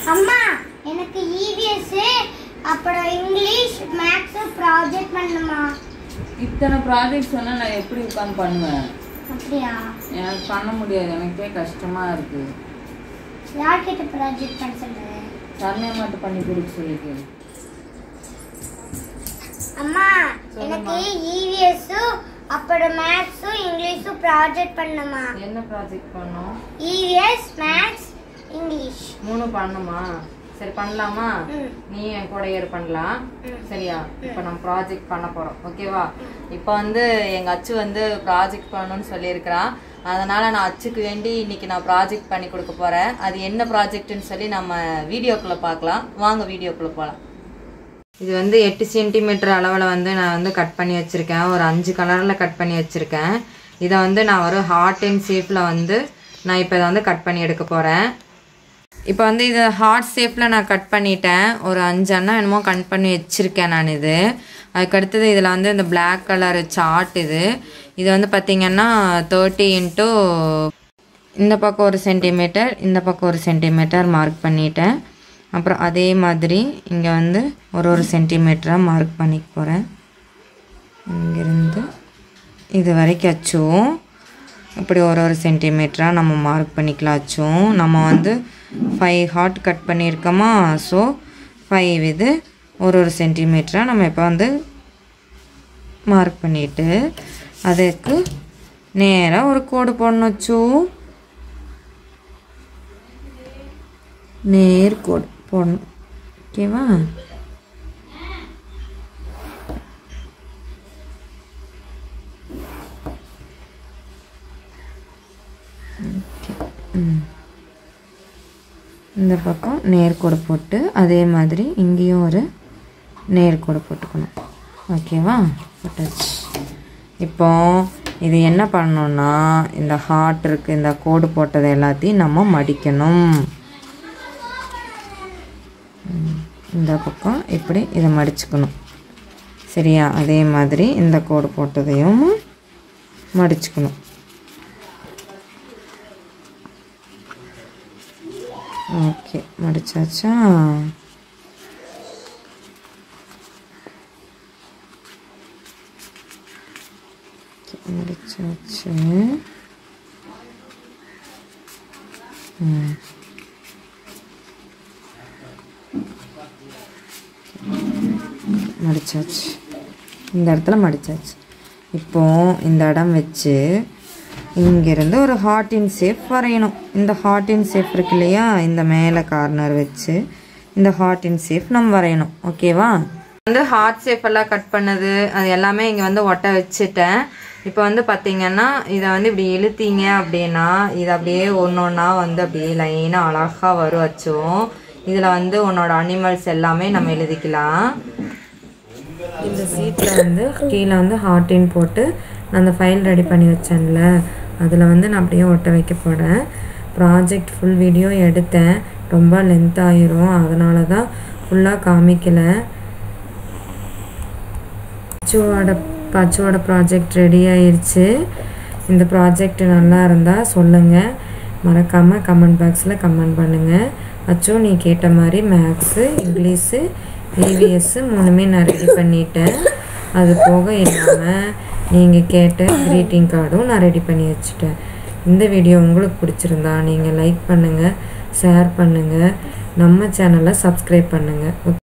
அம்மா எனக்கு இவிஎஸ் அப்புறம் இங்கிலீஷ் மேக்ஸ் ப்ராஜெக்ட் பண்ணணுமா இத்தனை ப்ராஜெக்ட் சொன்னா நான் எப்படி உட்காந்து பண்ணுவேன் அப்படியா எனக்கு பண்ண முடியாது எனக்கே கஷ்டமா இருக்கு யார்கிட்ட ப்ராஜெக்ட் பண்ண சொல்றது சரணை மட்டும் பண்ணி கொடுக்க சொல்லிக்கு அம்மா சொல்லுமா. எனக்கு இவிஎஸ் அப்புறம் மேக்ஸ் இங்கிலீஷ் ப்ராஜெக்ட் பண்ணணுமா என்ன ப்ராஜெக்ட் பண்ணோம் இவிஎஸ் மேக்ஸ் இங்கிலீஷ் மூணு பண்ணுமா சரி பண்ணலாமா ம். நீ என் கூட ஏறு பண்ணலாம் ம். சரியா இப்போ நம்ம ப்ராஜெக்ட் பண்ண போறோம் ஓகேவா இப்போ வந்து எங்க அச்சு வந்து ப்ராஜெக்ட் பண்ணணும்னு சொல்லியிருக்கிறான் அதனால நான் அச்சுக்கு வேண்டி இன்னைக்கு நான் ப்ராஜெக்ட் பண்ணி கொடுக்க போறேன் அது என்ன ப்ராஜெக்ட்னு சொல்லி நம்ம வீடியோக்குள்ள பார்க்கலாம் வாங்க வீடியோக்குள்ள போகலாம் இது வந்து எட்டு சென்டிமீட்டர் அளவில் வந்து நான் வந்து கட் பண்ணி வச்சுருக்கேன் ஒரு அஞ்சு கலரில் கட் பண்ணி வச்சுருக்கேன் இதை வந்து நான் ஒரு ஹார்ட் அண்ட் ஷேப்பில் வந்து நான் இப்போ இதை வந்து கட் பண்ணி எடுக்க போகிறேன் இப்போ வந்து இது ஹார்ட் ஷேப்பில் நான் கட் பண்ணிட்டேன் ஒரு அஞ்சு அண்ணா என்னமோ கட் பண்ணி வச்சுருக்கேன் நான் இது அதுக்கு அடுத்தது இதில் வந்து இந்த Black கலர் சார்ட் இது இது வந்து பார்த்திங்கன்னா தேர்ட்டி இன்ட்டு இந்த பக்கம் ஒரு சென்டிமீட்டர் இந்த பக்கம் ஒரு சென்டிமீட்டர் மார்க் பண்ணிட்டேன் அப்புறம் அதே மாதிரி இங்கே வந்து ஒரு ஒரு சென்டிமீட்டராக மார்க் பண்ணிக்க போகிறேன் இங்கிருந்து இது வரைக்கும் அச்சும் இப்படி ஒரு ஒரு சென்டிமீட்டராக நம்ம மார்க் பண்ணிக்கலாம் அச்சும் நம்ம வந்து ஃபைவ் ஹார்ட் கட் பண்ணியிருக்கோமா ஸோ ஃபைவ் இது ஒரு ஒரு சென்டிமீட்டராக நம்ம இப்போ வந்து மார்க் பண்ணிட்டு அதுக்கு நேராக ஒரு கோடு போடணும் அச்சு நேர் கோடு போடணும் ஓகேவா இந்த பக்கம் நேர்கோடு போட்டு அதே மாதிரி இங்கேயும் ஒரு நேர்கோடு போட்டுக்கணும் ஓகேவா போட்டாச்சு இப்போ இது என்ன பண்ணணும்னா இந்த ஹார்ட் இருக்கு இந்த கோடு போட்டது எல்லாத்தையும் நம்ம மடிக்கணும் ம், இந்த பக்கம் இப்படி இதை மடிச்சுக்கணும் சரியா அதே மாதிரி இந்த கோடு போட்டதையும் மடிச்சுக்கணும் ஓகே மடிச்சாச்சா Okay, மடிச்சாச்சு ம். மடிச்சாச்சு இந்த இடத்துல மடிச்சாச்சு இப்போ இந்த இடம் வச்சு இங்கிருந்து ஒரு ஹார்ட்டின் ஷேப் வரையணும் இந்த ஹார்ட்டின் ஷேப் இருக்கு இல்லையா இந்த மேலே கார்னர் வச்சு இந்த ஹார்ட்டின் ஷேப் நம்ம வரையணும் ஓகேவா வந்து ஹார்ட் ஷேப் எல்லாம் கட் பண்ணது அது எல்லாமே இங்கே வந்து ஒட்ட வச்சுட்டேன் இப்போ வந்து பார்த்தீங்கன்னா இதை வந்து இப்படி இழுத்தீங்க அப்படின்னா இது அப்படியே ஒன்று ஒன்றா வந்து அப்படியே லைனாக அழகாக வரும் வச்சோம் இதில் வந்து உன்னோட அனிமல்ஸ் எல்லாமே நம்ம எழுதிக்கலாம் இந்த சீட்டில் வந்து கீழே வந்து ஹார்டின் போட்டு நான் அந்த ஃபைல் ரெடி பண்ணி வச்சேன்ல அதில் வந்து நான் அப்படியே ஒட்ட வைக்க போகிறேன் ப்ராஜெக்ட் ஃபுல் வீடியோ எடுத்தேன் ரொம்ப லென்த் ஆயிரும் அதனால தான் ஃபுல்லாக காமிக்கல பச்சுவோட பச்சுவோட ப்ராஜெக்ட் ரெடி ஆயிருச்சு இந்த ப்ராஜெக்ட் நல்லா இருந்தால் சொல்லுங்கள் மறக்காமல் கமெண்ட் பாக்ஸில் கமெண்ட் பண்ணுங்கள் அச்சு நீ கேட்ட மாதிரி மேக்ஸு இங்கிலீஷு இவிஎஸ்ஸு மூணுமே நான் ரெடி பண்ணிட்டேன் அது போக இல்லாமல் நீங்கள் கேட்ட க்ரீட்டிங் கார்டும் நான் ரெடி பண்ணி வச்சுட்டேன் இந்த வீடியோ உங்களுக்கு பிடிச்சிருந்தா நீங்கள் லைக் பண்ணுங்கள் ஷேர் பண்ணுங்கள் நம்ம சேனலை சப்ஸ்கிரைப் பண்ணுங்கள்